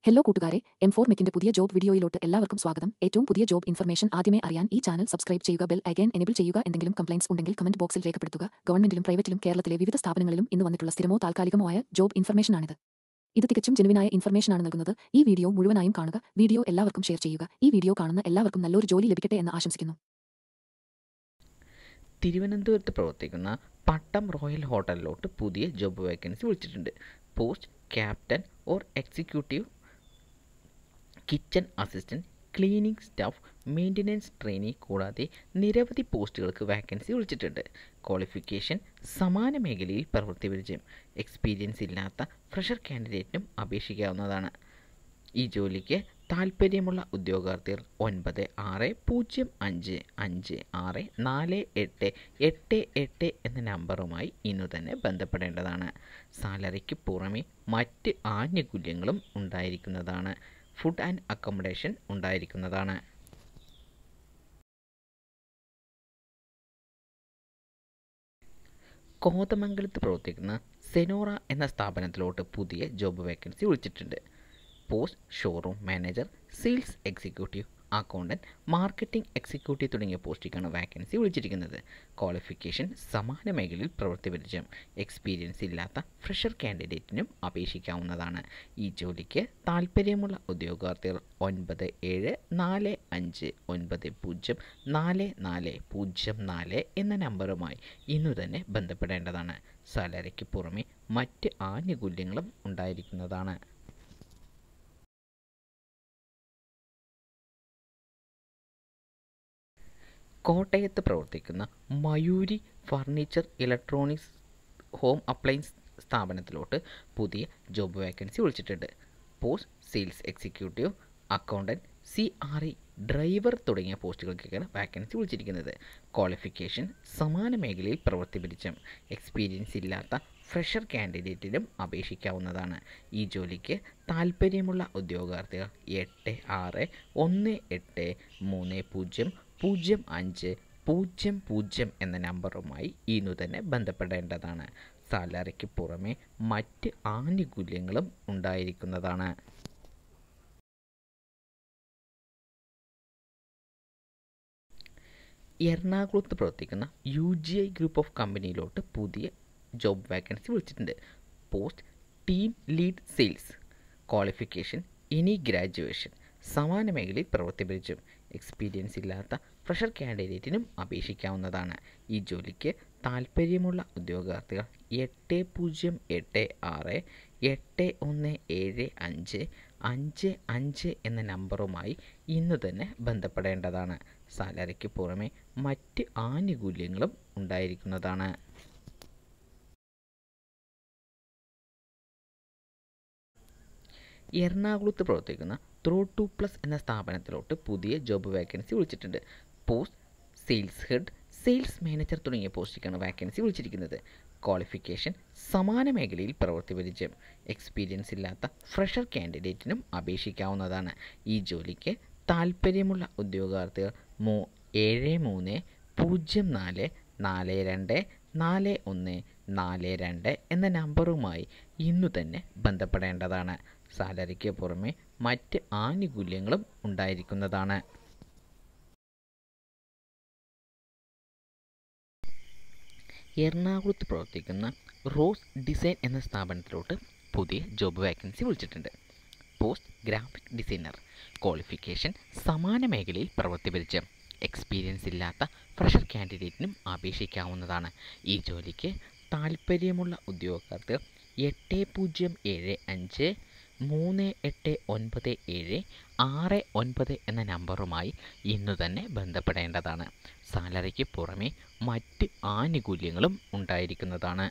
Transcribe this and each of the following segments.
hello കൂട്ടുകാരെ M four മെക്കിന്റെ പുതിയ job വീഡിയോയിലോട്ട് എല്ലാവർക്കും സ്വാഗതം ഏറ്റവും പുതിയ ജോബ് ഇൻഫർമേഷൻ ആദ്യമേ അറിയാൻ ഈ ചാനൽ സബ്സ്ക്രൈബ് ചെയ്യുക ബെൽ ഐക്കൺ എനേബിൾ ചെയ്യുക എന്തെങ്കിലും കംപ്ലൈൻസ് ഉണ്ടെങ്കിൽ കമന്റ് ബോക്സിൽ രേഖപ്പെടുത്തുക ഗവൺമെന്റിലും പ്രൈവറ്റിലും കേരളത്തിലെ വിവിധ സ്ഥാപനങ്ങളിലും ഇന്ന് വന്നിട്ടുള്ള സ്ഥിരമോ താൽക്കാലികമോ ആയ ജോബ് ഇൻഫർമേഷനാണിത് ഇത് തികച്ചും ജെനുവിനായ ഇൻഫർമേഷനാണ് നൽകുന്നത് ഈ വീഡിയോ മുഴുവനായും കാണുക വീഡിയോ എല്ലാവർക്കും ഷെയർ ചെയ്യുക ഈ വീഡിയോ കാണുന്ന എല്ലാവർക്കും നല്ലൊരു ജോലി ലഭിക്കട്ടെ എന്ന് ആശംസിക്കുന്നു തിരുവനന്തപുരത്ത് പ്രവർത്തിക്കുന്ന പട്ടം റോയൽ ഹോട്ടലിലോട്ട് പുതിയ ജോബ് വേക്കൻസി വിളിച്ചിട്ടുണ്ട് post captain or executive kitchen assistant cleaning staff maintenance trainee കൂടാതെ നിരവധി പോസ്റ്റുകൾക്ക് വാക്കൻസി വിളിച്ചിട്ടുണ്ട് ക്വാളിഫിക്കേഷൻ സമാന മേഖലയിൽ പ്രവൃത്തി പരിചയം എക്സ്പീരിയൻസ് ഇല്ലാത്ത ഫ്രഷർ കാൻഡിഡേറ്റിനും അപേക്ഷിക്കാവുന്നതാണ് ഈ ജോലിക്ക് താൽപ്പര്യമുള്ള ഉദ്യോഗാർത്ഥികൾ ഒൻപത് ആറ് പൂജ്യം അഞ്ച് അഞ്ച് ആറ് നാല് എട്ട് എട്ട് എട്ട് എന്ന നമ്പറുമായി ഇന്നു തന്നെ ബന്ധപ്പെടേണ്ടതാണ് സാലറിക്ക് പുറമെ മറ്റ് ആനുകൂല്യങ്ങളും ഉണ്ടായിരിക്കുന്നതാണ് ഫുഡ് ആൻഡ് അക്കോമഡേഷൻ ഉണ്ടായിരിക്കുന്നതാണ് കോതമംഗലത്ത് പ്രവർത്തിക്കുന്ന സെനോറ എന്ന സ്ഥാപനത്തിലോട്ട് പുതിയ ജോബ് വേക്കൻസി വിളിച്ചിട്ടുണ്ട് post showroom manager sales executive accountant marketing executive തുടങ്ങിയ പോസ്റ്റിലേക്കാണ് വാക്കൻസി വിളിച്ചിരിക്കുന്നത് ക്വാളിഫിക്കേഷൻ സമാന മേഖലയിൽ പ്രവൃത്തി പരിചയം എക്സ്പീരിയൻസ് ഇല്ലാത്ത ഫ്രഷർ കാൻഡിഡേറ്റിനും അപേക്ഷിക്കാവുന്നതാണ് ഈ ജോലിക്ക് താൽപ്പര്യമുള്ള ഉദ്യോഗാർത്ഥികൾ ഒൻപത് ഏഴ് നാല് അഞ്ച് ഒൻപത് പൂജ്യം നാല് നാല് പൂജ്യം നാല് എന്ന നമ്പറുമായി ഇന്നു തന്നെ ബന്ധപ്പെടേണ്ടതാണ് സാലറിക്ക് പുറമെ മറ്റ് ആനുകൂല്യങ്ങളും ഉണ്ടായിരിക്കുന്നതാണ് കോട്ടയത്ത് പ്രവർത്തിക്കുന്ന Mayuri furniture electronics home appliance സ്ഥാപനത്തിലോട്ട് പുതിയ ജോബ് വേക്കൻസി വിളിച്ചിട്ടുണ്ട് post sales executive accountant C R E driver തുടങ്ങിയ പോസ്റ്റുകൾക്കൊക്കെയാണ് വാക്കൻസി വിളിച്ചിരിക്കുന്നത് ക്വാളിഫിക്കേഷൻ സമാന മേഖലയിൽ പ്രവൃത്തി പരിചയം എക്സ്പീരിയൻസ് ഇല്ലാത്ത ഫ്രഷർ കാൻഡിഡേറ്റിനും അപേക്ഷിക്കാവുന്നതാണ് ഈ ജോലിക്ക് താൽപ്പര്യമുള്ള ഉദ്യോഗാർത്ഥികൾ എട്ട് ആറ് ഒന്ന് എട്ട് മൂന്ന് പൂജ്യം പൂജ്യം അഞ്ച് പൂജ്യം പൂജ്യം എന്ന നമ്പറുമായി ഇന്നു തന്നെ ബന്ധപ്പെടേണ്ടതാണ് സാലറിക്ക് പുറമെ മറ്റ് ആനുകൂല്യങ്ങളും ഉണ്ടായിരിക്കുന്നതാണ് എറണാകുളത്ത് പ്രവർത്തിക്കുന്ന U G I group of കമ്പനിയിലോട്ട് പുതിയ ജോബ് വാക്കൻസി വിളിച്ചിട്ടുണ്ട് post team lead sales qualification any graduation സമാന മേഖലയിൽ പ്രവൃത്തി പരിചയം എക്സ്പീരിയൻസ് ഇല്ലാത്ത ഫ്രഷർ കാൻഡിഡേറ്റിനും അപേക്ഷിക്കാവുന്നതാണ് ഈ ജോലിക്ക് താൽപ്പര്യമുള്ള ഉദ്യോഗാർത്ഥികൾ എട്ട് പൂജ്യം എട്ട് ആറ് എട്ട് ഒന്ന് ഏഴ് അഞ്ച് അഞ്ച് അഞ്ച് എന്ന നമ്പറുമായി ഇന്ന് തന്നെ ബന്ധപ്പെടേണ്ടതാണ് സാലറിക്ക് പുറമെ മറ്റ് ആനുകൂല്യങ്ങളും ഉണ്ടായിരിക്കുന്നതാണ് എറണാകുളത്ത് പ്രവർത്തിക്കുന്ന ത്രോ ടു പ്ലസ് എന്ന സ്ഥാപനത്തിലോട്ട് പുതിയ ജോബ് വാക്കൻസി വിളിച്ചിട്ടുണ്ട് post sales head sales manager തുടങ്ങിയ പോസ്റ്റിലേക്കാണ് വാക്കൻസി വിളിച്ചിരിക്കുന്നത് ക്വാളിഫിക്കേഷൻ സമാന മേഖലയിൽ പ്രവൃത്തി പരിചയം എക്സ്പീരിയൻസ് ഇല്ലാത്ത ഫ്രഷർ കാൻഡിഡേറ്റിനും അപേക്ഷിക്കാവുന്നതാണ് ഈ ജോലിക്ക് താൽപ്പര്യമുള്ള ഉദ്യോഗാർത്ഥികൾ മൂ ഏഴ് മൂന്ന് പൂജ്യം നാല് നാല് രണ്ട് നാല് ഒന്ന് നാല് രണ്ട് എന്ന നമ്പറുമായി ഇന്നു തന്നെ ബന്ധപ്പെടേണ്ടതാണ് സാലറിക്ക് പുറമെ മറ്റ് ആനുകൂല്യങ്ങളും ഉണ്ടായിരിക്കുന്നതാണ് എറണാകുളത്ത് പ്രവർത്തിക്കുന്ന റോസ് ഡിസൈൻ എന്ന സ്ഥാപനത്തിലോട്ട് പുതിയ ജോബ് വാക്കൻസി വിളിച്ചിട്ടുണ്ട് പോസ്റ്റ് ഗ്രാഫിക് ഡിസൈനർ ക്വാളിഫിക്കേഷൻ സമാന മേഖലയിൽ പ്രവൃത്തി പരിചയം എക്സ്പീരിയൻസ് ഇല്ലാത്ത ഫ്രഷർ കാൻഡിഡേറ്റിനും അപേക്ഷിക്കാവുന്നതാണ് ഈ ജോലിക്ക് താൽപ്പര്യമുള്ള ഉദ്യോഗാർത്ഥികൾ എട്ട് പൂജ്യം ഏഴ് അഞ്ച് മൂന്ന് എട്ട് ഒൻപത് ഏഴ് ആറ് ഒൻപത് എന്ന നമ്പറുമായി ഇന്നു തന്നെ ബന്ധപ്പെടേണ്ടതാണ് സാലറിക്ക് പുറമെ മറ്റ് ആനുകൂല്യങ്ങളും ഉണ്ടായിരിക്കുന്നതാണ്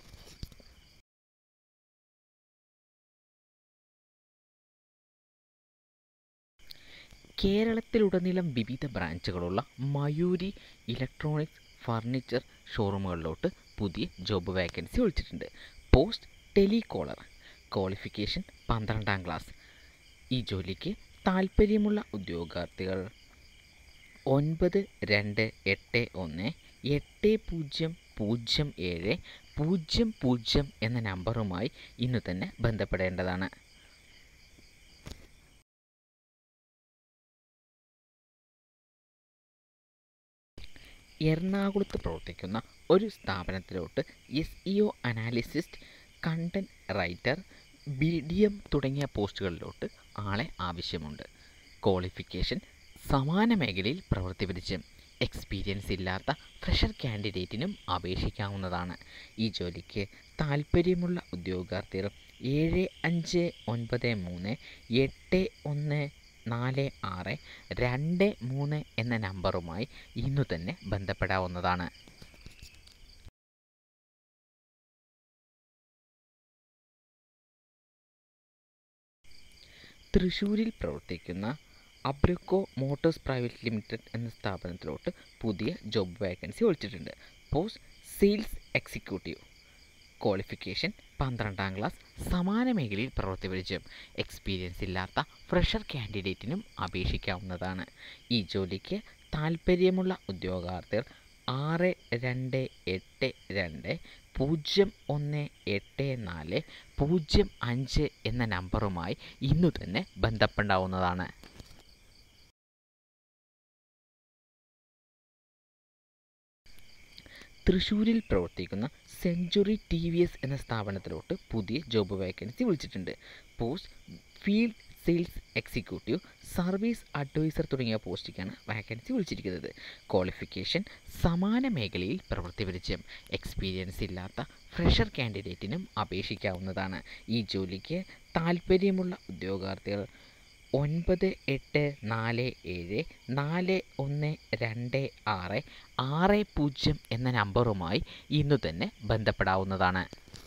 കേരളത്തിലുടനീളം വിവിധ ബ്രാഞ്ചുകളുള്ള മയൂരി ഇലക്ട്രോണിക്സ് ഫർണിച്ചർ ഷോറൂമുകളിലോട്ട് പുതിയ ജോബ് വാക്കൻസി വിളിച്ചിട്ടുണ്ട് പോസ്റ്റ് ടെലികോളർ ക്വാളിഫിക്കേഷൻ പന്ത്രണ്ടാം ക്ലാസ് ഈ ജോലിക്ക് താൽപ്പര്യമുള്ള ഉദ്യോഗാർത്ഥികൾ ഒൻപത് രണ്ട് എട്ട് ഒന്ന് എട്ട് പൂജ്യം പൂജ്യം ഏഴ് പൂജ്യം പൂജ്യം എന്ന നമ്പറുമായി ഇന്നു തന്നെ ബന്ധപ്പെടേണ്ടതാണ് എറണാകുളത്ത് പ്രവർത്തിക്കുന്ന ഒരു സ്ഥാപനത്തിലോട്ട് S E O analyst content writer B D M തുടങ്ങിയ പോസ്റ്റുകളിലോട്ട് ആളെ ആവശ്യമുണ്ട് ക്വാളിഫിക്കേഷൻ സമാന മേഖലയിൽ പ്രവൃത്തി പരിചയം എക്സ്പീരിയൻസ് ഇല്ലാത്ത ഫ്രഷർ കാൻഡിഡേറ്റിനും അപേക്ഷിക്കാവുന്നതാണ് ഈ ജോലിക്ക് താൽപ്പര്യമുള്ള ഉദ്യോഗാർത്ഥികൾ ഏഴ് അഞ്ച് ഒൻപത് മൂന്ന് എട്ട് ഒന്ന് നാല് ആറ് രണ്ട് മൂന്ന് എന്ന നമ്പറുമായി ഇന്നു തന്നെ ബന്ധപ്പെടാവുന്നതാണ് തൃശ്ശൂരിൽ പ്രവർത്തിക്കുന്ന അബ്രക്കോ മോട്ടോഴ്സ് പ്രൈവറ്റ് ലിമിറ്റഡ് എന്ന സ്ഥാപനത്തിലോട്ട് പുതിയ ജോബ് വേക്കൻസി ഒഴിച്ചിട്ടുണ്ട് പോസ്റ്റ് സെയിൽസ് എക്സിക്യൂട്ടീവ് ക്വാളിഫിക്കേഷൻ പന്ത്രണ്ടാം ക്ലാസ് സമാന മേഖലയിൽ പ്രവൃത്തി പരിചയം എക്സ്പീരിയൻസ് ഇല്ലാത്ത ഫ്രഷർ കാൻഡിഡേറ്റിനും അപേക്ഷിക്കാവുന്നതാണ് ഈ ജോലിക്ക് താൽപ്പര്യമുള്ള ഉദ്യോഗാർത്ഥികൾ ആറ് രണ്ട് എട്ട് രണ്ട് പൂജ്യം ഒന്ന് എട്ട് നാല് പൂജ്യം അഞ്ച് എന്ന നമ്പറുമായി ഇന്നു തന്നെ ബന്ധപ്പെടാവുന്നതാണ് തൃശ്ശൂരിൽ പ്രവർത്തിക്കുന്ന സെഞ്ചുറി ടി വി എസ് എന്ന സ്ഥാപനത്തിലോട്ട് പുതിയ ജോബ് വേക്കൻസി വിളിച്ചിട്ടുണ്ട് post field sales executive service advisor തുടങ്ങിയ പോസ്റ്റിക്കാണ് വാക്കൻസി വിളിച്ചിരിക്കുന്നത് ക്വാളിഫിക്കേഷൻ സമാന മേഖലയിൽ പ്രവൃത്തി പരിചയം എക്സ്പീരിയൻസ് ഇല്ലാത്ത ഫ്രഷർ കാൻഡിഡേറ്റിനും അപേക്ഷിക്കാവുന്നതാണ് ഈ ജോലിക്ക് താൽപ്പര്യമുള്ള ഉദ്യോഗാർത്ഥികൾ ഒൻപത് എട്ട് നാല് ഏഴ് നാല് ഒന്ന് രണ്ട് ആറ് ആറ് പൂജ്യം എന്ന നമ്പറുമായി ഇന്നു തന്നെ ബന്ധപ്പെടാവുന്നതാണ്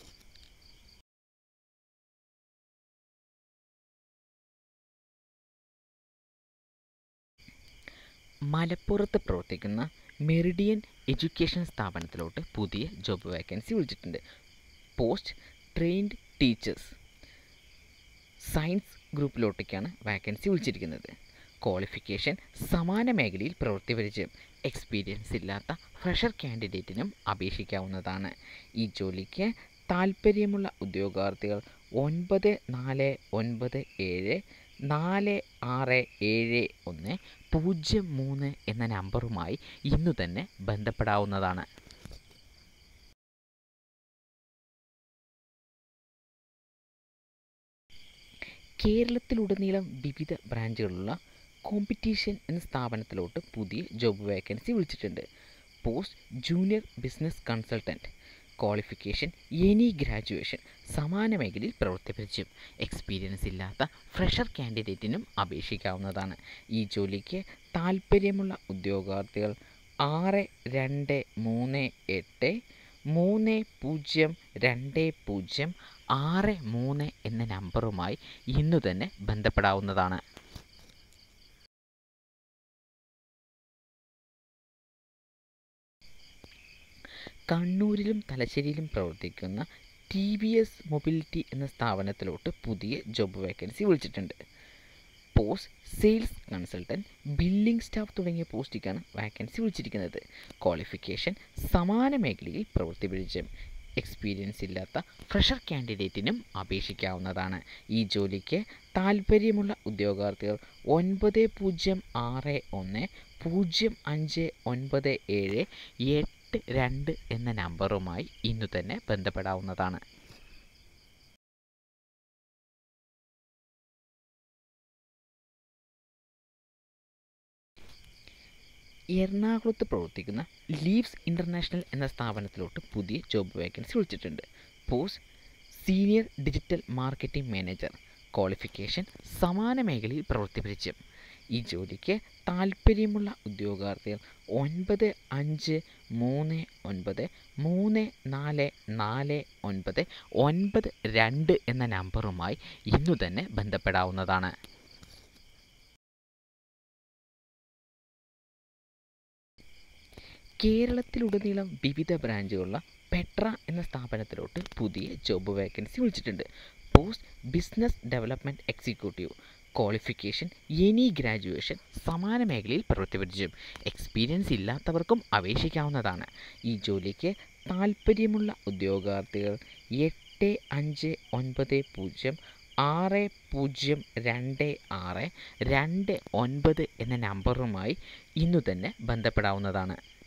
മലപ്പുറത്ത് പ്രവർത്തിക്കുന്ന മെറിഡിയൻ എഡ്യൂക്കേഷൻ സ്ഥാപനത്തിലോട്ട് പുതിയ ജോബ് വേക്കൻസി വിളിച്ചിട്ടുണ്ട് പോസ്റ്റ് ട്രെയിൻഡ് ടീച്ചേഴ്സ് സയൻസ് ഗ്രൂപ്പിലോട്ടേക്കാണ് വാക്കൻസി വിളിച്ചിരിക്കുന്നത് ക്വാളിഫിക്കേഷൻ സമാന മേഖലയിൽ പ്രവൃത്തി പരിചയം എക്സ്പീരിയൻസ് ഇല്ലാത്ത ഫ്രഷർ കാൻഡിഡേറ്റിനും അപേക്ഷിക്കാവുന്നതാണ് ഈ ജോലിക്ക് താൽപ്പര്യമുള്ള ഉദ്യോഗാർത്ഥികൾ ഒൻപത് നാല് ഒൻപത് ഏഴ് നാല് ആറ് ഏഴ് ഒന്ന് പൂജ്യം മൂന്ന് എന്ന നമ്പറുമായി ഇന്നു തന്നെ ബന്ധപ്പെടാവുന്നതാണ് കേരളത്തിലുടനീളം വിവിധ ബ്രാഞ്ചുകളുള്ള കോമ്പറ്റീഷൻ എന്ന സ്ഥാപനത്തിലോട്ട് പുതിയ ജോബ് വേക്കൻസി വിളിച്ചിട്ടുണ്ട് post junior business consultant qualification any graduation സമാന മേഖലയിൽ പ്രവൃത്തി പരിചയം എക്സ്പീരിയൻസ് ഇല്ലാത്ത ഫ്രഷർ കാൻഡിഡേറ്റിനും അപേക്ഷിക്കാവുന്നതാണ് ഈ ജോലിക്ക് താൽപ്പര്യമുള്ള ഉദ്യോഗാർത്ഥികൾ ആറ് രണ്ട് മൂന്ന് എട്ട് മൂന്ന് പൂജ്യം രണ്ട് പൂജ്യം ആറ് മൂന്ന് എന്ന നമ്പറുമായി ഇന്നു തന്നെ ബന്ധപ്പെടാവുന്നതാണ് കണ്ണൂരിലും തലശ്ശേരിയിലും പ്രവർത്തിക്കുന്ന ടി വി എസ് മൊബിലിറ്റി എന്ന സ്ഥാപനത്തിലോട്ട് പുതിയ ജോബ് വേക്കൻസി വിളിച്ചിട്ടുണ്ട് post sales consultant billing staff തുടങ്ങിയ പോസ്റ്റിക്കാണ് വാക്കൻസി വിളിച്ചിരിക്കുന്നത് ക്വാളിഫിക്കേഷൻ സമാന മേഖലയിൽ പ്രവൃത്തി പരിചയം എക്സ്പീരിയൻസ് ഇല്ലാത്ത ഫ്രഷർ കാൻഡിഡേറ്റിനും അപേക്ഷിക്കാവുന്നതാണ് ഈ ജോലിക്ക് താൽപ്പര്യമുള്ള ഉദ്യോഗാർത്ഥികൾ ഒൻപത് പൂജ്യം ആറ് ഒന്ന് പൂജ്യം അഞ്ച് ഒൻപത് ഏഴ് എട്ട് രണ്ട് എന്ന നമ്പറുമായി ഇന്നു തന്നെ ബന്ധപ്പെടാവുന്നതാണ് എറണാകുളത്ത് പ്രവർത്തിക്കുന്ന ലീവ്സ് ഇൻ്റർനാഷണൽ എന്ന സ്ഥാപനത്തിലോട്ട് പുതിയ ജോബ് വേക്കൻസി വിളിച്ചിട്ടുണ്ട് post senior digital marketing manager qualification സമാന മേഖലയിൽ പ്രവൃത്തി പരിചയം ഈ ജോലിക്ക് താൽപ്പര്യമുള്ള ഉദ്യോഗാർത്ഥികൾ ഒൻപത് അഞ്ച് മൂന്ന് ഒൻപത് മൂന്ന് നാല് നാല് ഒൻപത് ഒൻപത് രണ്ട് എന്ന നമ്പറുമായി ഇന്നു തന്നെ ബന്ധപ്പെടാവുന്നതാണ് കേരളത്തിലുടനീളം വിവിധ ബ്രാഞ്ചുകളുള്ള പെട്ര എന്ന സ്ഥാപനത്തിലോട്ട് പുതിയ ജോബ് വേക്കൻസി വിളിച്ചിട്ടുണ്ട് post business development executive qualification any graduation സമാന മേഖലയിൽ പ്രവൃത്തി പരിചയം എക്സ്പീരിയൻസ് ഇല്ലാത്തവർക്കും അപേക്ഷിക്കാവുന്നതാണ് ഈ ജോലിക്ക് താൽപ്പര്യമുള്ള ഉദ്യോഗാർത്ഥികൾ എട്ട് അഞ്ച് ഒൻപത് പൂജ്യം ആറ് പൂജ്യം രണ്ട് ആറ് രണ്ട് ഒൻപത് എന്ന നമ്പറുമായി ഇന്നു തന്നെ ബന്ധപ്പെടാവുന്നതാണ്